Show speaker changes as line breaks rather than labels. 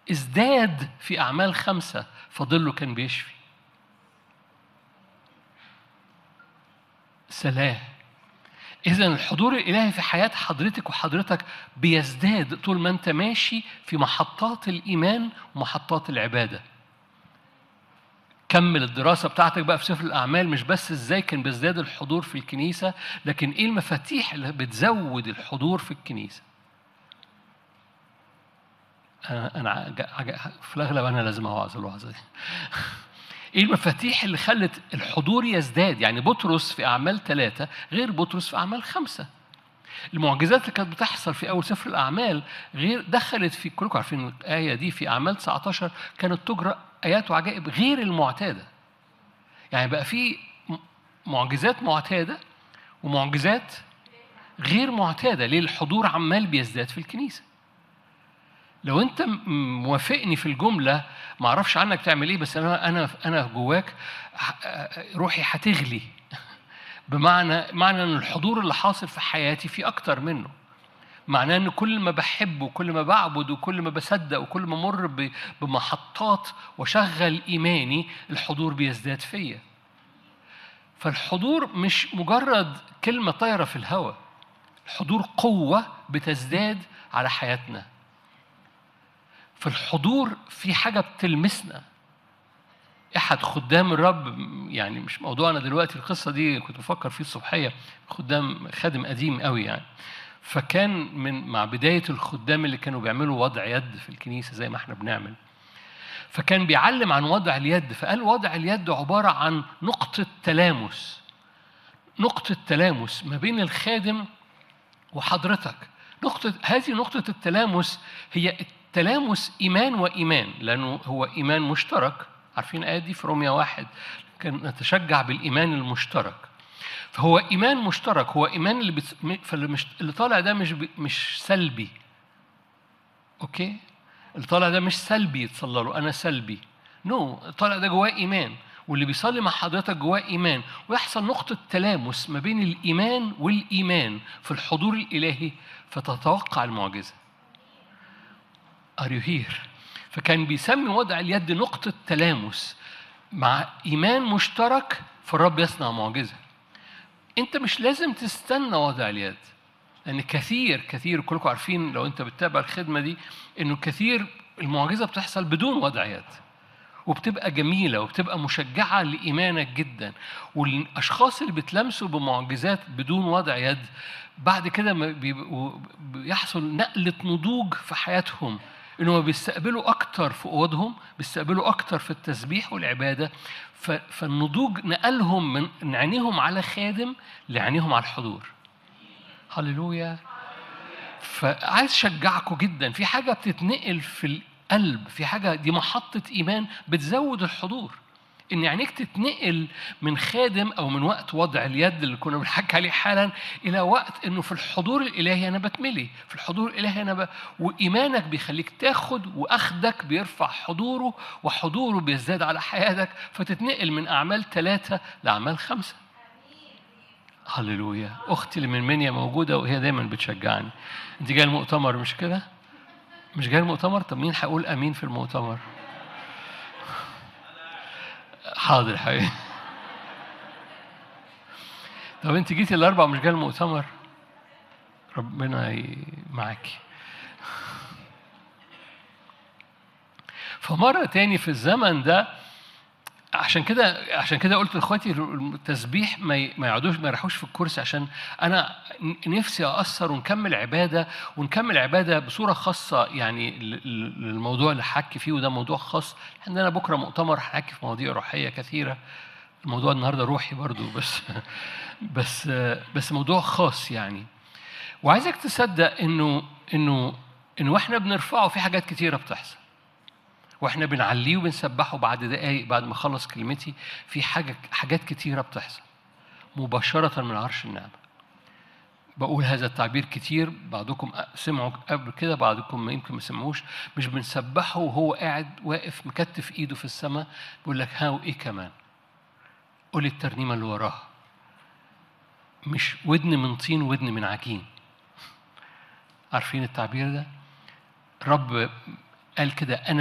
ازداد في أعمال خمسة فضله كان بيشفي سلام إذا الحضور الإلهي في حياة حضرتك وحضرتك بيزداد طول ما أنت ماشي في محطات الإيمان ومحطات العبادة. كمل الدراسة بتاعتك بقى في سفر الأعمال مش بس إزاي كان بيزداد الحضور في الكنيسة لكن إيه المفاتيح اللي بتزود الحضور في الكنيسة. أنا أنا في الأغلب أنا لازم أوعظ الوعظة دي. ايه المفاتيح اللي خلت الحضور يزداد يعني بطرس في اعمال ثلاثه غير بطرس في اعمال خمسه المعجزات اللي كانت بتحصل في اول سفر الاعمال غير دخلت في كلكم عارفين الايه دي في اعمال 19 كانت تجرى ايات وعجائب غير المعتاده يعني بقى في معجزات معتاده ومعجزات غير معتاده ليه الحضور عمال بيزداد في الكنيسه لو انت موافقني في الجمله ما اعرفش عنك تعمل ايه بس انا انا انا جواك روحي هتغلي بمعنى معنى ان الحضور اللي حاصل في حياتي في اكتر منه معناه ان كل ما بحب وكل ما بعبد وكل ما بصدق وكل ما امر بمحطات واشغل ايماني الحضور بيزداد فيا فالحضور مش مجرد كلمه طايره في الهواء الحضور قوه بتزداد على حياتنا في الحضور في حاجة بتلمسنا أحد خدام الرب يعني مش موضوعنا دلوقتي القصة دي كنت بفكر فيه الصبحية خدام خادم قديم قوي يعني فكان من مع بداية الخدام اللي كانوا بيعملوا وضع يد في الكنيسة زي ما احنا بنعمل فكان بيعلم عن وضع اليد فقال وضع اليد عبارة عن نقطة تلامس نقطة تلامس ما بين الخادم وحضرتك نقطة هذه نقطة التلامس هي تلامس إيمان وإيمان لأنه هو إيمان مشترك عارفين الآية دي في روميا واحد كان نتشجع بالإيمان المشترك فهو إيمان مشترك هو إيمان اللي بت... فاللي مش... اللي طالع ده مش ب... مش سلبي أوكي اللي طالع ده مش سلبي يتصلى له أنا سلبي نو no. طالع ده جواه إيمان واللي بيصلي مع حضرتك جواه إيمان ويحصل نقطة تلامس ما بين الإيمان والإيمان في الحضور الإلهي فتتوقع المعجزة Are you here؟ فكان بيسمي وضع اليد نقطة تلامس مع إيمان مشترك فالرب يصنع معجزة. أنت مش لازم تستنى وضع اليد. لأن كثير كثير كلكم عارفين لو أنت بتتابع الخدمة دي إنه كثير المعجزة بتحصل بدون وضع يد. وبتبقى جميلة وبتبقى مشجعة لإيمانك جدا والأشخاص اللي بتلمسوا بمعجزات بدون وضع يد بعد كده بيحصل نقلة نضوج في حياتهم انهم بيستقبلوا اكتر في اوضهم بيستقبلوا اكتر في التسبيح والعباده فالنضوج نقلهم من عينيهم على خادم لعينيهم على الحضور هللويا فعايز اشجعكم جدا في حاجه بتتنقل في القلب في حاجه دي محطه ايمان بتزود الحضور ان عينيك تتنقل من خادم او من وقت وضع اليد اللي كنا بنحكي عليه حالا الى وقت انه في الحضور الالهي انا بتملي في الحضور الالهي انا ب... وايمانك بيخليك تاخد واخدك بيرفع حضوره وحضوره بيزداد على حياتك فتتنقل من اعمال ثلاثه لاعمال خمسه هللويا اختي اللي من منيا موجوده وهي دايما بتشجعني انت جايه المؤتمر مش كده مش جايه المؤتمر طب مين هيقول امين في المؤتمر حاضر حبيبي طب انت جيتي الاربع مش جاي المؤتمر ربنا معاكي فمرة تاني في الزمن ده عشان كده عشان كده قلت لاخواتي التسبيح ما ما يقعدوش ما يروحوش في الكرسي عشان انا نفسي اثر ونكمل عباده ونكمل عباده بصوره خاصه يعني للموضوع اللي حكي فيه وده موضوع خاص عندنا بكره مؤتمر هنحكي في مواضيع روحيه كثيره الموضوع النهارده روحي برضو بس بس بس موضوع خاص يعني وعايزك تصدق انه انه انه واحنا بنرفعه في حاجات كثيره بتحصل واحنا بنعليه وبنسبحه بعد دقايق بعد ما اخلص كلمتي في حاجه حاجات كتيره بتحصل مباشره من عرش النعمه بقول هذا التعبير كتير بعضكم سمعوا قبل كده بعضكم ما يمكن ما سمعوش مش بنسبحه وهو قاعد واقف مكتف ايده في السماء بيقول لك ها وايه كمان قول الترنيمه اللي وراها مش ودن من طين ودن من عجين عارفين التعبير ده رب قال كده انا